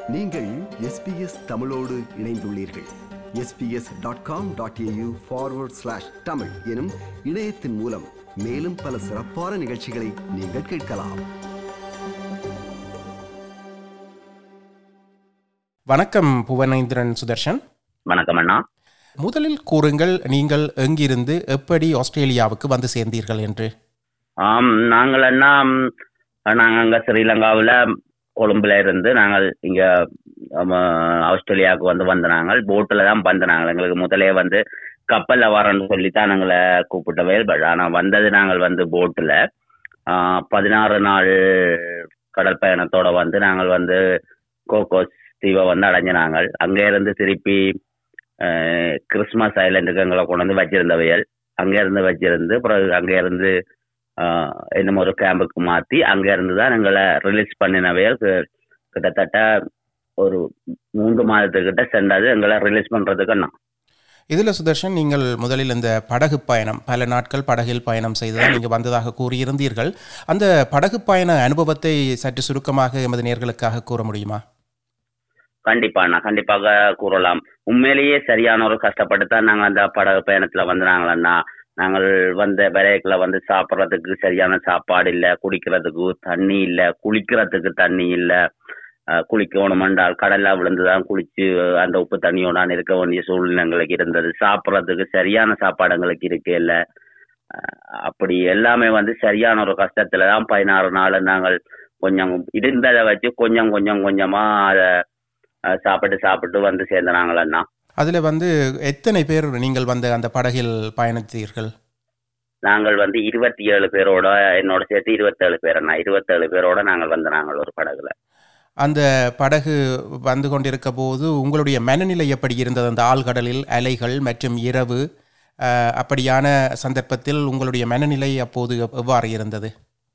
நீங்கள் எஸ்பிஎஸ் தமிழோடு இணைந்துள்ளீர்கள் SBS dot com dot AU forward slash Tamil எனும் இணையத்தின் மூலம் மேலும் பல சிறப்பான நிகழ்ச்சிகளை நீங்கள் கேட்கலாம் வணக்கம் புவனேந்திரன் சுதர்ஷன் வணக்கம் அண்ணா முதலில் கூறுங்கள் நீங்கள் எங்கிருந்து எப்படி ஆஸ்திரேலியாவுக்கு வந்து சேர்ந்தீர்கள் என்று ஆம் நாங்கள் அண்ணா ம், நாங்கள் அங்கே ஸ்ரீலங்காவில் கொழும்புல இருந்து நாங்கள் இங்கே ஆஸ்திரேலியாவுக்கு வந்து வந்த நாங்கள் போட்டில் தான் வந்த நாங்கள் எங்களுக்கு முதலே வந்து கப்பலில் வரோன்னு சொல்லி தான் எங்களை கூப்பிட்டவே பட் ஆனால் வந்தது நாங்கள் வந்து போட்டில் பதினாறு நாள் கடல் பயணத்தோட வந்து நாங்கள் வந்து கோகோஸ் தீவை வந்து அடைஞ்ச நாங்கள் அங்கே இருந்து திருப்பி அஹ், கிறிஸ்மஸ் ஐலண்டுக்கு எங்களை கொண்டு வந்து வச்சிருந்தவையல் அங்கே இருந்து வச்சிருந்து பிறகு அங்கே இருந்து ஆஹ், இன்னும் ஒரு கேம்புக்கு மாற்றி அங்கே இருந்து தான் எங்களை ரிலீஸ் பண்ணினவையல் கு- கிட்டத்தட்ட ஒரு மூன்று மாதத்துக்கிட்ட சென்றது எங்களை ரிலீஸ் பண்ணுறதுக்கு நான் இதில் சுதர்ஷன் நீங்கள் முதலில் இந்த படகு பயணம் பல நாட்கள் படகில் பயணம் செய்துதான் நீங்கள் வந்ததாக கூறியிருந்தீர்கள் அந்த படகு பயண அனுபவத்தை சற்று சுருக்கமாக எமது நேர்களுக்காக கூற முடியுமா கண்டிப்பா நான் கண்டிப்பாக கூறலாம் உண்மையிலேயே சரியான ஒரு கஷ்டப்பட்டு தான் நாங்கள் அந்த படகு பயணத்தில் வந்து நாங்களண்ணா நாங்கள் வந்த விரைக்குள்ள வந்து சாப்பிட்றதுக்கு சரியான சாப்பாடு இல்லை குடிக்கிறதுக்கு தண்ணி இல்லை குளிக்கிறதுக்கு தண்ணி இல்லை குளிக்கணும் என்றால் கடல்ல விழுந்து தான் குளிச்சு அந்த உப்பு தண்ணியோட இருக்க வேண்டிய சூழ்நிலை எங்களுக்கு இருந்தது சாப்பிட்றதுக்கு சரியான சாப்பாடு எங்களுக்கு இருக்கே இல்லை அப்படி எல்லாமே வந்து சரியான ஒரு கஷ்டத்துல தான் பதினாறு நாள் நாங்கள் கொஞ்சம் இருந்ததை வச்சு கொஞ்சம் கொஞ்சம் கொஞ்சமா அதை அஹ் சாப்பிட்டு சாப்பிட்டு வந்து சேர்ந்தனாங்களண்ணா அதில் வந்து எத்தனை பேர் நீங்கள் வந்த அந்த படகில் பயணித்தீர்கள் நாங்கள் வந்து இருபத்தி ஏழு பேரோட என்னோட சேர்த்து இருபத்தேழு பேர் அண்ணா இருபத்தேழு பேரோட நாங்கள் வந்து நாங்கள் ஒரு படகுல அந்த படகு வந்து கொண்டிருக்க போது உங்களுடைய மனநிலை எப்படி இருந்தது அந்த ஆழ்கடலில் அலைகள் மற்றும் இரவு அஹ், அப்படியான சந்தர்ப்பத்தில் உங்களுடைய மனநிலை அப்போது எவ்- எவ்வாறு இருந்தது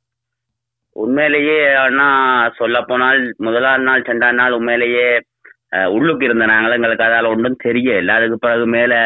உண்மையிலேயே அண்ணா சொல்ல போனால் முதலாம் நாள் ரெண்டாம் நாள் உண்மையிலேயே அஹ், உள்ளுக்கு இருந்த நாங்கள் எங்களுக்கு அதால ஒன்றும் தெரியல அதுக்கு பிறகு மேலே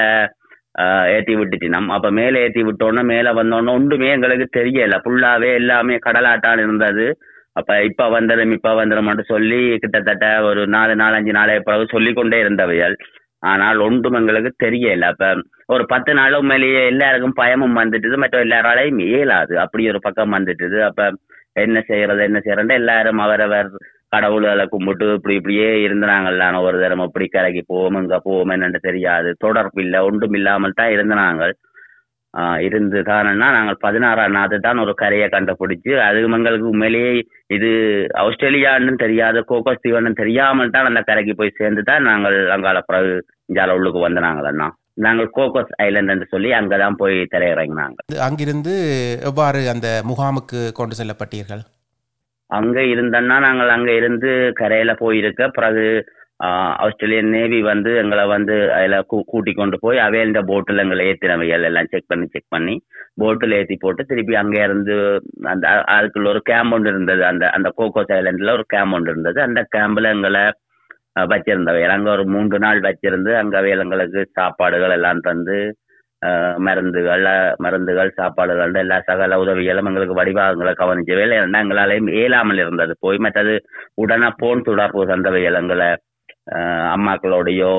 ஏற்றி விட்டுட்டினோம் அப்போ மேலே ஏற்றி விட்டோன்னே மேலே வந்தோன்னே ஒன்றுமே எங்களுக்கு தெரியல ஃபுல்லாகவே எல்லாமே கடலாட்டான் இருந்தது அப்போ இப்போ வந்துடும் இப்போ வந்துடும் சொல்லி கிட்டத்தட்ட ஒரு நாலு நாலஞ்சு நாளை பிறகு சொல்லிக்கொண்டே இருந்தவையல் ஆனால் ஒன்றும் எங்களுக்கு தெரியல அப்போ ஒரு பத்து நாள் உண்மையிலேயே எல்லாருக்கும் பயமும் வந்துட்டுது மற்ற எல்லாராலையும் இயலாது அப்படி ஒரு பக்கம் வந்துட்டுது அப்போ என்ன செய்யறது என்ன செய்யறது எல்லாரும் அவரவர் கடவுள்களை கும்பிட்டு இப்படி இப்படியே இருந்தாங்கல்ல ஒரு தரம் இப்படி கரைக்கு போவோம் இங்க போவோம் என்னன்னு தெரியாது தொடர்பு இல்லை ஒன்றும் இல்லாமல் தான் இருந்தாங்க ஆஹ் இருந்து தானன்னா நாங்கள் பதினாறாம் நாது தான் ஒரு கரையை கண்டுபிடிச்சு அது எங்களுக்கு உண்மையிலேயே இது ஆஸ்திரேலியான்னு தெரியாது கோகோஸ் தீவனம் தெரியாமல் தான் அந்த கரைக்கு போய் சேர்ந்து தான் நாங்கள் அங்கால பிறகு இஞ்சால உள்ளுக்கு வந்து நாங்கள் நாங்கள் கோகோஸ் ஐலண்ட் சொல்லி அங்கதான் போய் திரையிறங்கினாங்க இது அங்கிருந்து எவ்வாறு அந்த முகாமுக்கு கொண்டு செல்லப்பட்டீர்கள் அங்க இருந்தோன்னா நாங்கள் அங்க இருந்து கரையில போயிருக்க பிறகு ஆஹ், ஆஸ்திரேலியன் நேவி வந்து எங்களை வந்து அதில் கூ கூட்டி கொண்டு போய் அவையல்ட போட்டில் எங்களை ஏற்றினவைகள் எல்லாம் செக் பண்ணி செக் பண்ணி போட்டில் ஏற்றி போட்டு திருப்பி அங்கே இருந்து அந்த அ- அதுக்குள்ள ஒரு கேம்ப் ஒன்று இருந்தது அந்த அந்த கோகோஸ் ஐலண்டில் ஒரு கேம்ப் ஒன்று இருந்தது அந்த கேம்பில் எங்களை அஹ், வச்சிருந்தவைகள் அங்கே ஒரு மூன்று நாள் வச்சிருந்து அங்கே அவைகள் எங்களுக்கு சாப்பாடுகள் எல்லாம் தந்து அஹ், மருந்துகள் அஹ், மருந்துகள் சாப்பாடுகள் எல்லா சகல உதவிகளும் எங்களுக்கு வடிவாகங்களை கவனிச்சவே இல்லை எங்களாலையும் இயலாமல் இருந்தது போய் மற்றது உடனே போன் தொடர்பு தந்தவைகள் எங்களை அஹ், அம்மாக்களோடையோ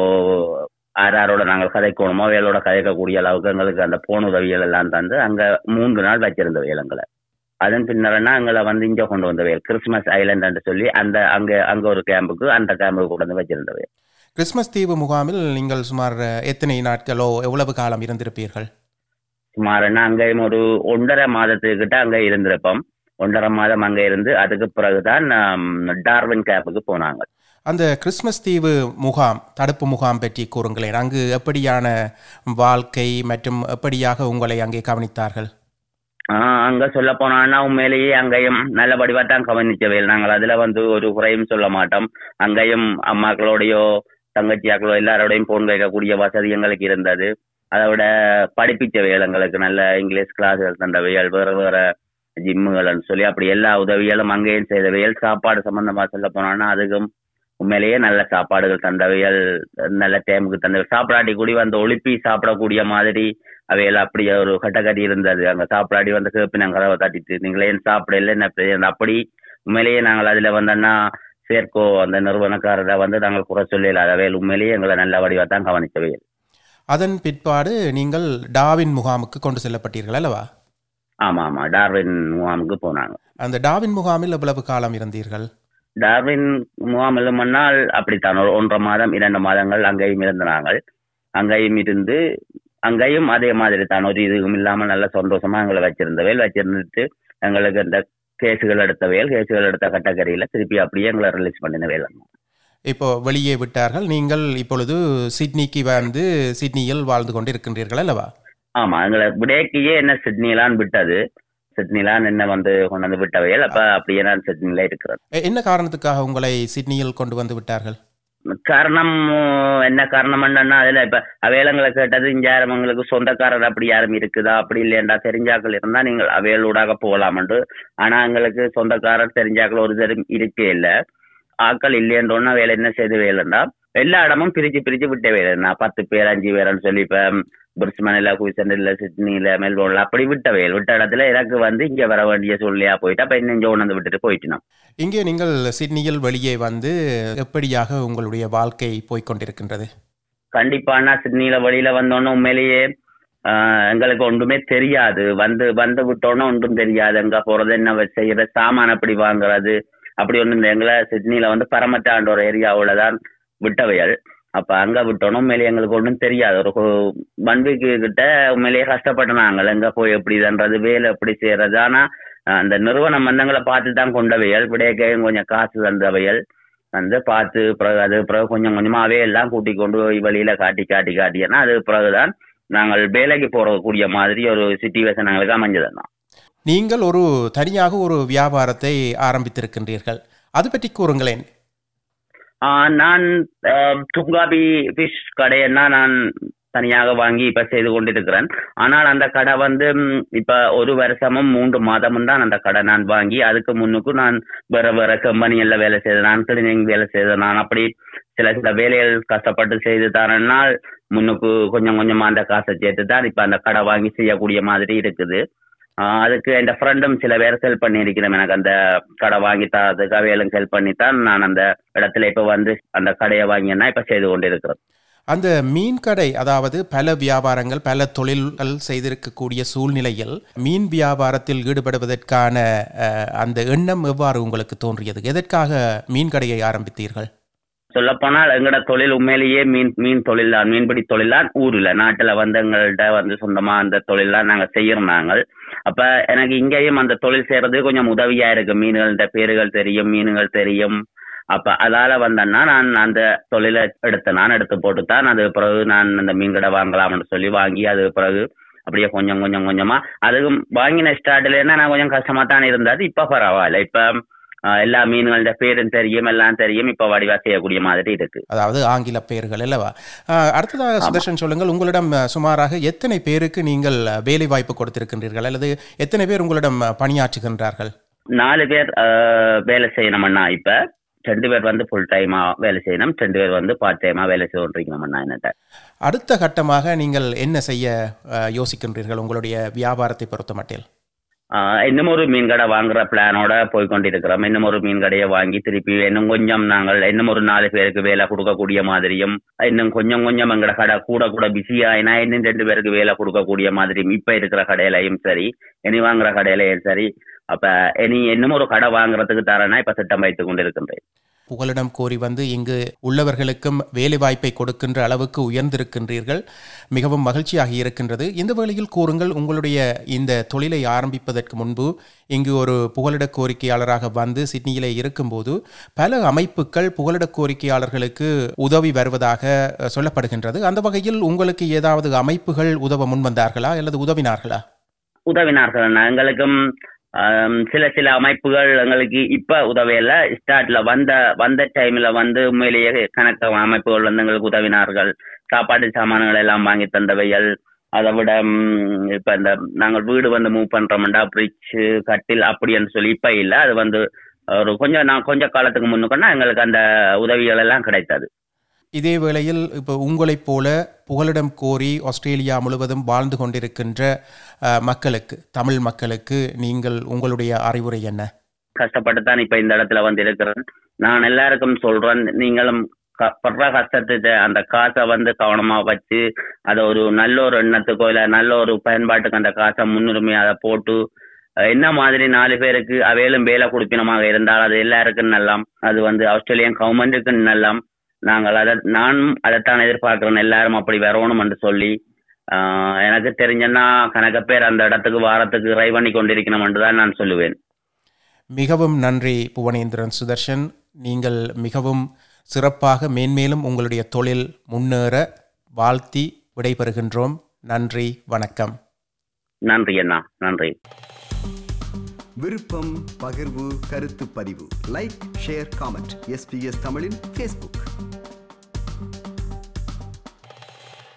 யாரோட நாங்கள் கதைக்கணுமோ அவைகளோட கதைக்கக்கூடிய அளவுக்கு எங்களுக்கு அந்த போன் உதவிகள் எல்லாம் தந்து அங்கே மூன்று நாள் வச்சிருந்தவைகள் எங்களை அதன் பின்னர்னா எங்களை வந்து இங்கே கொண்டு வந்தவைகள் கிறிஸ்மஸ் ஐலண்ட் சொல்லி அந்த அங்கே அங்கே ஒரு கேம்புக்கு அந்த கேம்புக்கு கொண்டு வந்து வச்சிருந்தவைகள் கிறிஸ்மஸ் தீவு முகாமில் நீங்கள் சுமார் எத்தனை நாட்களோ எவ்வளவு காலம் இருந்திருப்பீர்கள் சுமார்னா அங்கேயும் ஒரு ஒன்றரை மாதத்துக்கிட்ட அங்கே இருந்திருப்போம் ஒன்றரை மாதம் அங்கே இருந்து அதுக்கு பிறகுதான் ஆம், டார்வின் கேம்புக்கு போனாங்க அந்த கிறிஸ்மஸ் தீவு முகாம் தடுப்பு முகாம் பற்றி கூறுங்களேன் அங்கு எப்படியான வாழ்க்கை மற்றும் எப்படியாக உங்களை அங்கே கவனித்தார்கள் ஆஹ் அங்க சொல்ல போனான்னா உண்மையிலேயே அங்கேயும் நல்லபடிவா தான் கவனிச்சவையில் நாங்கள் அதுல வந்து ஒரு குறையும் சொல்ல மாட்டோம் அங்கேயும் அம்மாக்களோடையோ தங்கச்சியாக்களோ எல்லாரோடையும் போன் வைக்கக்கூடிய வசதி எங்களுக்கு இருந்தது அதை விட படிப்பிச்சவைகள் எங்களுக்கு நல்ல இங்கிலீஷ் கிளாஸ்கள் தந்தவைகள் வேற வேற ஜிம்முகள்னு சொல்லி அப்படி எல்லா உதவிகளும் அங்கேயும் செய்தவைகள் சாப்பாடு சம்பந்தமா சொல்ல போனோம்னா அதுக்கும் உண்மையிலேயே நல்ல சாப்பாடுகள் தந்தவைகள் நல்ல டைமுக்கு தந்தவை சாப்பிடாட்டி கூடி வந்து ஒளிப்பி சாப்பிடக்கூடிய மாதிரி அவையெல்லாம் அப்படி ஒரு கட்டக்கட்டி இருந்தது அங்க சாப்பிடாடி வந்து கேப்பினாங்க கதவை தட்டிட்டு நீங்களே ஏன் சாப்பிடல என்ன பிரச்சனை? அப்படி உண்மையிலேயே நாங்கள் அதுல வந்தோன்னா சேர்க்கோ அந்த நிறுவனக்காரரை வந்து நாங்கள் குறை சொல்லல அவையில் உண்மையிலேயே எங்களை நல்ல வடிவா தான் கவனித்தவை அதன் பிற்பாடு நீங்கள் டாவின் முகாமுக்கு கொண்டு செல்லப்பட்டீர்கள் அல்லவா ஆமா ஆமா டார்வின் முகாமுக்கு போனாங்க அந்த டாவின் முகாமில் எவ்வளவு காலம் இருந்தீர்கள் டார்வின் முகாம் முன்னால் அப்படித்தான் ஒரு ஒன்றரை மாதம் இரண்டு மாதங்கள் அங்கேயும் இருந்த நாங்கள் அங்கேயும் இருந்து அங்கேயும் அதே மாதிரி தான் ஒரு இதுவும் இல்லாமல் நல்ல சந்தோஷமா எங்களை வச்சிருந்தவையில் வச்சிருந்துட்டு எங்களுக்கு இந்த கேஸுகள் எடுத்தவையில் கேஸுகள் எடுத்த கட்டக்கரையில திருப்பி அப்படியே எங்களை ரிலீஸ் பண்ணினவையில் இப்போ வெளியே விட்டார்கள் நீங்கள் இப்பொழுது சிட்னிக்கு வந்து சிட்னியில் வாழ்ந்து கொண்டு இருக்கின்றீர்கள் அல்லவா ஆமா எங்களை விடேக்கையே என்ன சிட்னிலான் விட்டது சிட்னிலான் என்ன வந்து கொண்டு வந்து விட்டவையில் அப்ப அப்படியே நான் சிட்னில இருக்கிறேன் எ- என்ன காரணத்துக்காக உங்களை சிட்னியில் கொண்டு வந்து விட்டார்கள் காரணம் என்ன காரணம் என்னன்னா அதுல இப்ப அவையலங்களை கேட்டது இங்க யாரும் உங்களுக்கு சொந்தக்காரர் அப்படி யாரும் இருக்குதா அப்படி இல்லையண்டா தெரிஞ்சாக்கள் இருந்தா நீங்கள் அவையலூடாக போகலாம்ண்டு ஆனா எங்களுக்கு சொந்தக்காரர் தெரிஞ்சாக்கள் ஒரு தரம் இருக்கே இல்ல ஆக்கள் இல்லையன்றோன்னா வேலை என்ன செய்து வேலைண்டா எல்லா இடமும் பிரிச்சு பிரிச்சு விட்ட வேலை நான் பத்து பேர் அஞ்சு பேர்னு சொல்லி இப்ப பிரிஸ்மனில் குயிசண்டில் சிட்னில மெல்போர்ன்ல அப்படி விட்ட வேல் விட்ட இடத்துல எனக்கு வந்து இங்க வர வேண்டிய சூழ்நிலையா போயிட்டு அப்ப என்ன இங்க கொண்டு வந்து விட்டுட்டு போயிட்டு நான் இங்கே நீங்கள் சிட்னியில் வெளியே வந்து எப்படியாக உங்களுடைய வாழ்க்கை போய்க் கொண்டிருக்கின்றது கண்டிப்பானா சிட்னில வழியில வந்தோன்னே உண்மையிலேயே ஆஹ், எங்களுக்கு ஒன்றுமே தெரியாது வந்து வந்து விட்டோன்னே ஒன்றும் தெரியாது எங்க போறது என்ன வ- செய்யறது சாமான் அப்படி வாங்குறது அப்படி ஒன்றும் இல்லை எங்களை சிட்னில வந்து பரமட்டாண்ட ஒரு ஏரியாவுல தான் விட்டவைகள் அப்ப அங்க விட்டோன்னே உண்மையிலேயே எங்களுக்கு ஒன்றும் தெரியாது ஒரு ஒன் வீக்கு கிட்ட உண்மையிலேயே கஷ்டப்பட்டு நாங்கள் எங்க போய் எப்படிதுன்றது வேலை எப்படி செய்யறது ஆனா ஆஹ், அந்த நிறுவனம் வந்து எங்களை பார்த்து தான் கொண்டவைகள் விடையக்கையும் கொஞ்சம் காசு தந்தவைகள் வந்து பார்த்து பிறகு அது பிறகு கொஞ்சம் கொஞ்சமாவே எல்லாம் கூட்டி கொண்டு போய் வெளியில காட்டி காட்டி காட்டினா அது பிறகுதான் நாங்கள் வேலைக்கு போறக்கூடிய மாதிரி ஒரு சிச்சுவேஷன் எங்களுக்கு அமைஞ்சதுன்னா நீங்கள் ஒரு தனியாக ஒரு வியாபாரத்தை ஆரம்பித்திருக்கின்றீர்கள் அது பற்றி கூறுங்களேன் ஆஹ் நான் ஆஹ், துங்காபி ஃபிஷ் கடையன்னா நான் தனியாக வாங்கி இப்ப செய்து கொண்டிருக்கிறேன் ஆனால் அந்த கடை வந்து ம், இப்ப ஒரு வருஷமும் மூன்று மாதமும் தான் அந்த கடை நான் வாங்கி அதுக்கு முன்னுக்கு நான் வேற வேற கம்பெனிகள்ல வேலை செய்தேன் நான் கிளீனிங் வேலை செய்தேன் நான் அப்படி சில சில வேலைகள் கஷ்டப்பட்டு செய்து தரேன்னால் முன்னுக்கு கொஞ்சம் கொஞ்சமா அந்த காசை சேர்த்து தான் இப்ப அந்த கடை வாங்கி செய்யக்கூடிய மாதிரி இருக்குது ஆஹ் அதுக்கு என் ஃப்ரெண்டும் சில பேர் ஹெல்ப் பண்ணியிருக்கிறேன் எனக்கு அந்த கடை வாங்கி தரதுக்கு அவைகளும் ஹெல்ப் பண்ணி தான் நான் அந்த இடத்துல இப்ப வந்து அந்த கடையை வாங்கினா இப்ப செய்து கொண்டிருக்கிறேன் அந்த மீன் கடை அதாவது பல வியாபாரங்கள் பல தொழில்கள் செய்திருக்கக்கூடிய சூழ்நிலையில் மீன் வியாபாரத்தில் ஈடுபடுவதற்கான அஹ், அந்த எண்ணம் எவ்வாறு உங்களுக்கு தோன்றியது எதற்காக மீன் கடையை ஆரம்பித்தீர்கள் சொல்லப்போனால் எங்களோட தொழில் உண்மையிலேயே மீன் மீன் தொழில் தான் மீன்பிடி தொழில் தான் ஊர்ல நாட்டுல வந்து எங்கள்கிட்ட வந்து சொந்தமா அந்த தொழில் தான் நாங்க செய்யறோம் நாங்கள் அப்ப எனக்கு இங்கேயும் அந்த தொழில் செய்யறது கொஞ்சம் உதவியா இருக்கு மீன்கள்ட பேருகள் தெரியும் மீன்கள் தெரியும் அப்ப அதால வந்தேன்னா நான் அந்த தொழிலை எடுத்தேன் நான் எடுத்து போட்டு தான் அது பிறகு நான் அந்த மீன் கடை வாங்கலாம்னு சொல்லி வாங்கி அது பிறகு அப்படியே கொஞ்சம் கொஞ்சம் கொஞ்சமா அதுக்கும் வாங்கின ஸ்டார்ட்ல நான் கொஞ்சம் கஷ்டமா தான் இருந்தது இப்ப பரவாயில்ல இப்ப ஆஹ், எல்லா மீன்களோட பேரும் தெரியும் எல்லாம் தெரியும் இப்ப வடிவா செய்யக்கூடிய மாதிரி இருக்கு அதாவது ஆங்கில பெயர்கள் அல்லவா அஹ், அடுத்ததாக சுதர்ஷன் சொல்லுங்கள் உங்களிடம் அஹ், சுமாராக எத்தனை பேருக்கு நீங்கள் அஹ், வேலை வாய்ப்பு கொடுத்திருக்கின்றீர்கள் அல்லது எத்தனை பேர் உங்களிடம் அஹ், பணியாற்றுகின்றார்கள் நாலு பேர் ஆஹ், வேலை செய்யணும்னா இப்ப ரெண்டு பேர் வந்து ஃபுல் டைமா வேலை செய்யணும் ரெண்டு பேர் வந்து பார்ட் டைமா வேலை செய்யணும்னா என்னட்ட அடுத்த கட்டமாக நீங்கள் என்ன செய்ய அஹ், யோசிக்கின்றீர்கள் உங்களுடைய வியாபாரத்தை பொறுத்தமட்டில் ஆஹ், இன்னும் ஒரு மீன் கடை வாங்குற பிளானோட போய் கொண்டிருக்கிறோம் இன்னும் ஒரு மீன் கடையை வாங்கி திருப்பி இன்னும் கொஞ்சம் நாங்கள் இன்னும் ஒரு நாலு பேருக்கு வேலை கொடுக்கக்கூடிய மாதிரியும் இன்னும் கொஞ்சம் கொஞ்சம் எங்கட கடை கூட கூட பிஸி ஆயினா இன்னும் ரெண்டு பேருக்கு வேலை கொடுக்கக்கூடிய மாதிரியும் இப்ப இருக்கிற கடையிலையும் சரி இனி வாங்குற கடையிலையும் சரி அப்ப இனி இன்னும் ஒரு கடை வாங்குறதுக்கு தரேன்னா இப்ப திட்டம் வைத்துக் கொண்டிருக்கின்றேன் புகலிடம் கோரி வந்து இங்கு உள்ளவர்களுக்கும் வேலை வாய்ப்பை கொடுக்கின்ற அளவுக்கு உயர்ந்திருக்கின்றீர்கள் மிகவும் மகிழ்ச்சியாக இருக்கின்றது இந்த வேளையில் கூறுங்கள் உங்களுடைய இந்த தொழிலை ஆரம்பிப்பதற்கு முன்பு இங்கு ஒரு புகலிட கோரிக்கையாளராக வந்து சிட்னியிலே இருக்கும்போது பல அமைப்புகள் புகலிட கோரிக்கையாளர்களுக்கு உதவி வருவதாக அஹ், சொல்லப்படுகின்றது அந்த வகையில் உங்களுக்கு ஏதாவது அமைப்புகள் உதவ முன்வந்தார்களா அல்லது உதவினார்களா உதவினார்கள் எங்களுக்கும் ஆம், சில சில அமைப்புகள் எங்களுக்கு இப்ப உதவியில ஸ்டார்ட்ல வந்த வந்த டைம்ல வந்து உண்மையிலேயே கணக்கு அமைப்புகள் வந்து எங்களுக்கு உதவினார்கள் சாப்பாட்டு சாமான்கள் எல்லாம் வாங்கி தந்தவைகள் அதை விட ம், இப்ப இந்த நாங்கள் வீடு வந்து மூவ் பண்றோம்டா பிரிட்ஜ் கட்டில் அப்படின்னு சொல்லி இப்ப இல்ல அது வந்து ஒரு கொஞ்சம் நான் கொஞ்ச காலத்துக்கு முன்னுக்குன்னா எங்களுக்கு அந்த உதவிகள் எல்லாம் கிடைத்தது இதே வேளையில் இப்போ உங்களைப் போல புகலிடம் கோரி ஆஸ்திரேலியா முழுவதும் வாழ்ந்து கொண்டிருக்கின்ற அஹ், மக்களுக்கு தமிழ் மக்களுக்கு நீங்கள் உங்களுடைய அறிவுரை என்ன கஷ்டப்பட்டு தான் இப்ப இந்த இடத்துல வந்து இருக்கிறேன் நான் எல்லாருக்கும் சொல்றேன் நீங்களும் க- படுற கஷ்டத்தை அந்த காசை வந்து கவனமா வச்சு அதை ஒரு நல்ல ஒரு எண்ணத்துக்கோ இல்ல நல்ல ஒரு பயன்பாட்டுக்கு அந்த காசை முன்னுரிமை அதை போட்டு அஹ், என்ன மாதிரி நாலு பேருக்கு அவையிலும் வேலை கொடுப்பினமாக இருந்தால் அது எல்லாருக்கும் நல்லாம் அது வந்து ஆஸ்திரேலியன் கவர்மெண்ட்டுக்கு நல்லாம் நாங்கள் அதை நானும் அதைத்தான் எதிர்பார்க்கிறேன் எல்லாரும் அப்படி வரணும் என்று சொல்லி ஆஹ், எனக்கு தெரிஞ்சன்னா கணக்க பேர் அந்த இடத்துக்கு வாரத்துக்கு ரை பண்ணி கொண்டிருக்கணும் என்று தான் நான் சொல்லுவேன் மிகவும் நன்றி புவனேந்திரன் சுதர்ஷன் நீங்கள் மிகவும் சிறப்பாக மேன்மேலும் உங்களுடைய தொழில் முன்னேற வாழ்த்தி விடைபெறுகின்றோம் நன்றி வணக்கம் நன்றி அண்ணா நன்றி விருப்பம் பகிர்வு கருத்து பதிவு லைக் ஷேர் காமெண்ட் எஸ்பிஎஸ் தமிழின் ஃபேஸ்புக்